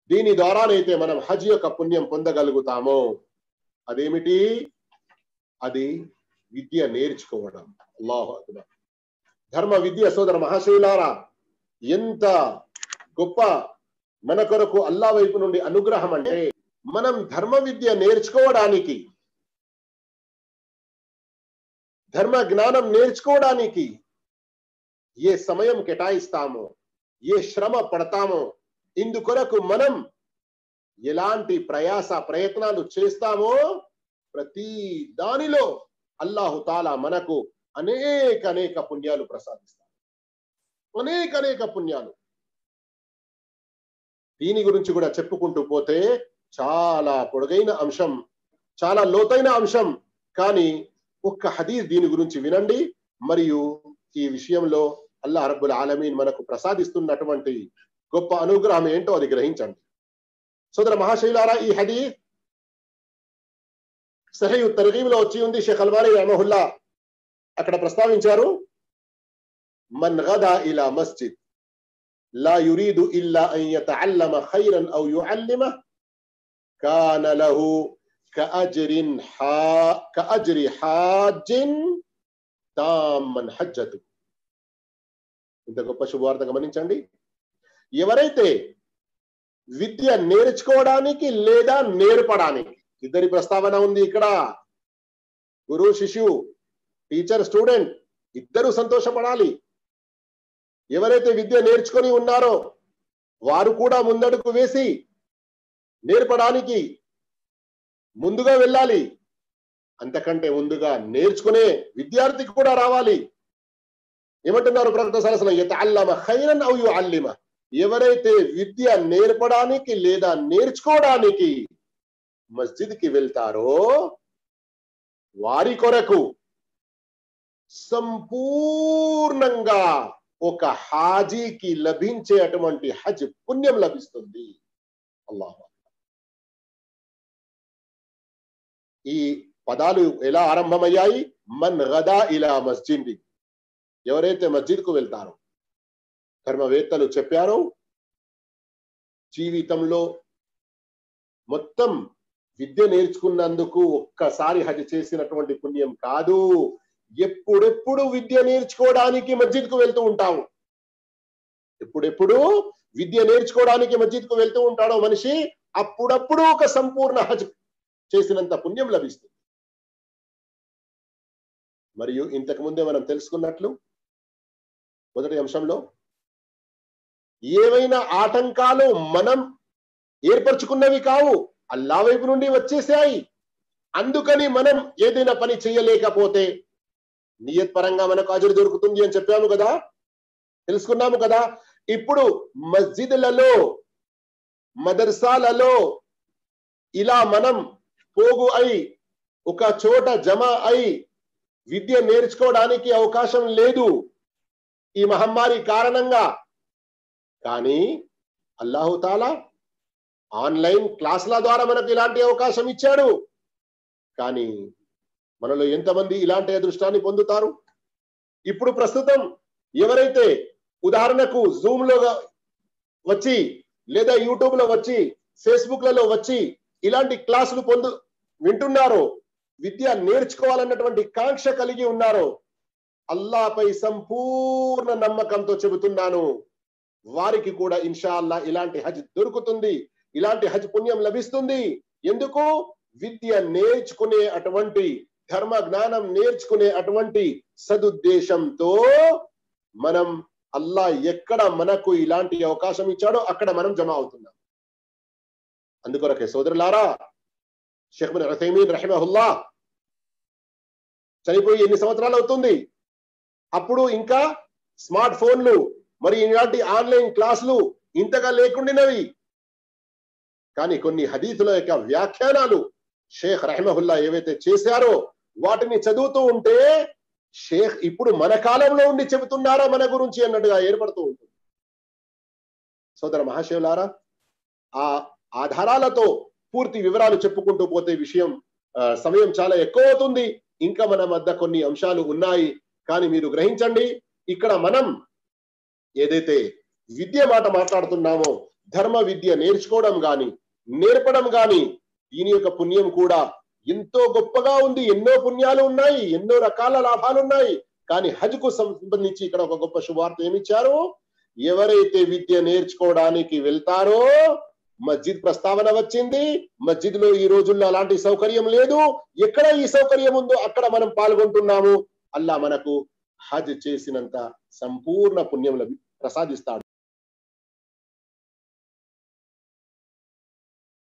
దీని ద్వారానైతే మనం హజ్ యొక్క పుణ్యం పొందగలుగుతామో అదేమిటి అది విద్య నేర్చుకోవడం అల్లాహు అక్బర్ ధర్మ విద్య సోదర మహాశివులారా ఎంత గొప్ప మన కొరకు అల్లా వైపు నుండి అనుగ్రహం అంటే మనం ధర్మ విద్య నేర్చుకోవడానికి ధర్మ జ్ఞానం నేర్చుకోవడానికి ఏ సమయం కేటాయిస్తామో ఏ శ్రమ పడతామో ఇందుకొరకు మనం ఎలాంటి ప్రయాస ప్రయత్నాలు చేస్తామో ప్రతి దానిలో అల్లాహు తాలా మనకు అనేక అనేక పుణ్యాలు ప్రసాదిస్తారు అనేక అనేక పుణ్యాలు దీని గురించి కూడా చెప్పుకుంటూ పోతే చాలా పొడుగైన అంశం చాలా లోతైన అంశం కానీ ఒక్క హదీస్ దీని గురించి వినండి మరియు ఈ విషయంలో అల్లా రబ్బుల్ ఆలమీన్ మనకు ప్రసాదిస్తున్నటువంటి గొప్ప అనుగ్రహం ఏంటో అది గ్రహించండి సోదర మహాశైలారా ఈ హదీస్ సహీ తర్గీబ్ లో వచ్చి ఉంది షేఖ్ అల్వారి రహమహుల్లా అక్కడ ప్రస్తావించారు మన్ గదా ఇలా మస్జిద్ لا يريد إلا أن يتعلم خيرا أو يعلمه كان له كأجر حا كأجر حاج تاما حجته ఇంత గొప్ప శుభవార్త గమనించండి ఎవరైతే విద్య నేర్చుకోవడానికి లేదా నేర్పడానికి ఇద్దరి ప్రస్తావన ఉంది ఇక్కడ గురువు శిష్యు టీచర్ స్టూడెంట్ ఇద్దరు సంతోషపడాలి ఎవరైతే విద్య నేర్చుకొని ఉన్నారో వారు కూడా ముందడుగు వేసి నేర్పడానికి ముందుగా వెళ్ళాలి అంతకంటే ముందుగా నేర్చుకునే విద్యార్థికి కూడా రావాలి ఏమంటున్నారు ప్రకటన సరసన యతఅల్లమ ఖైరన్ ఔ యుఅల్లిమ ఎవరైతే విద్య నేర్పడానికి లేదా నేర్చుకోవడానికి మస్జిద్కి వెళ్తారో వారి కొరకు సంపూర్ణంగా ఒక హాజీకి లభించే అటువంటి హజ్ పుణ్యం లభిస్తుంది అల్లాహ్ ఈ పదాలు ఎలా ఆరంభమయ్యాయి మన్ గదా ఇలా మస్జిద్ ఎవరైతే మస్జిద్కు వెళ్తారో ధర్మవేత్తలు చెప్పారో జీవితంలో మొత్తం విద్య నేర్చుకున్నందుకు ఒక్కసారి హజ్ చేసినటువంటి పుణ్యం కాదు ఎప్పుడెప్పుడు విద్య నేర్చుకోవడానికి మస్జిద్కు వెళ్తూ ఉంటాము ఎప్పుడెప్పుడు విద్య నేర్చుకోవడానికి మస్జిద్కు వెళ్తూ ఉంటాడో మనిషి అప్పుడప్పుడు ఒక సంపూర్ణ హజ్ చేసినంత పుణ్యం లభిస్తుంది మరియు ఇంతకు ముందే మనం తెలుసుకున్నట్లు మొదటి అంశంలో ఏవైనా ఆటంకాలు మనం ఏర్పరచుకున్నవి కావు అల్లా వైపు నుండి వచ్చేసాయి అందుకని మనం ఏదైనా పని చేయలేకపోతే నియత్ పరంగా మనకు అజరు దొరుకుతుంది అని చెప్పాము కదా తెలుసుకున్నాము కదా ఇప్పుడు మస్జిద్లలో మదర్సాలలో ఇలా మనం పోగు అయి ఒక చోట జమ అయి విద్య నేర్చుకోవడానికి అవకాశం లేదు ఈ మహమ్మారి కారణంగా కానీ అల్లాహుతాలా ఆన్లైన్ క్లాసుల ద్వారా మనకు ఇలాంటి అవకాశం ఇచ్చాడు కానీ మనలో ఎంతమంది ఇలాంటి అదృష్టాన్ని పొందుతారు ఇప్పుడు ప్రస్తుతం ఎవరైతే ఉదాహరణకు జూమ్ లో వచ్చి లేదా యూట్యూబ్ లో వచ్చి ఫేస్బుక్ లలో వచ్చి ఇలాంటి క్లాసులు పొందు వింటున్నారో విద్య నేర్చుకోవాలన్నటువంటి కాంక్ష కలిగి ఉన్నారో అల్లాపై సంపూర్ణ నమ్మకంతో చెబుతున్నాను వారికి కూడా ఇన్షా అల్లా ఇలాంటి హజ్ దొరుకుతుంది ఇలాంటి హజ్ పుణ్యం లభిస్తుంది ఎందుకు విద్య నేర్చుకునే అటువంటి ధర్మ జ్ఞానం నేర్చుకునే అటువంటి సదుద్దేశంతో మనం అల్లా ఎక్కడ మనకు ఇలాంటి అవకాశం ఇచ్చాడో అక్కడ మనం జమ అవుతున్నాం అందుకొరకే సోదరులారా షేఖ్ బిన్ రసైమీన్ రహిమహుల్లా చనిపోయి ఎన్ని సంవత్సరాలు అవుతుంది అప్పుడు ఇంకా స్మార్ట్ ఫోన్లు మరి ఇలాంటి ఆన్లైన్ క్లాసులు ఇంతగా లేకుండినవి కానీ కొన్ని హదీసుల యొక్క వ్యాఖ్యానాలు షేఖ్ రహమహుల్లా ఏవైతే చేశారో వాటిని చదువుతూ ఉంటే షేఖ్ ఇప్పుడు మన కాలంలో ఉండి చెబుతున్నారా మన గురించి అన్నట్టుగా ఏర్పడుతూ ఉంటుంది సోదర మహాశివులారా ఆ ఆధారాలతో పూర్తి వివరాలు చెప్పుకుంటూ పోతే విషయం సమయం చాలా ఎక్కువ అవుతుంది ఇంకా మన వద్ద కొన్ని అంశాలు ఉన్నాయి కానీ మీరు గ్రహించండి ఇక్కడ మనం ఏదైతే విద్య మాట మాట్లాడుతున్నామో ధర్మ విద్య నేర్చుకోవడం గాని నేర్పడం గాని దీని యొక్క పుణ్యం కూడా ఎంతో గొప్పగా ఉంది ఎన్నో పుణ్యాలు ఉన్నాయి ఎన్నో రకాల లాభాలు ఉన్నాయి కానీ హజ్ కు సంబంధించి ఇక్కడ ఒక గొప్ప శుభార్త ఏమిచ్చారు ఎవరైతే విద్య నేర్చుకోవడానికి వెళ్తారో మస్జిద్ ప్రస్తావన వచ్చింది మస్జిద్ లో ఈ రోజుల్లో అలాంటి సౌకర్యం లేదు ఎక్కడ ఈ సౌకర్యం ఉందో అక్కడ మనం పాల్గొంటున్నాము అల్లా మనకు హజ్ చేసినంత సంపూర్ణ పుణ్యం లభి ప్రసాదిస్తాడు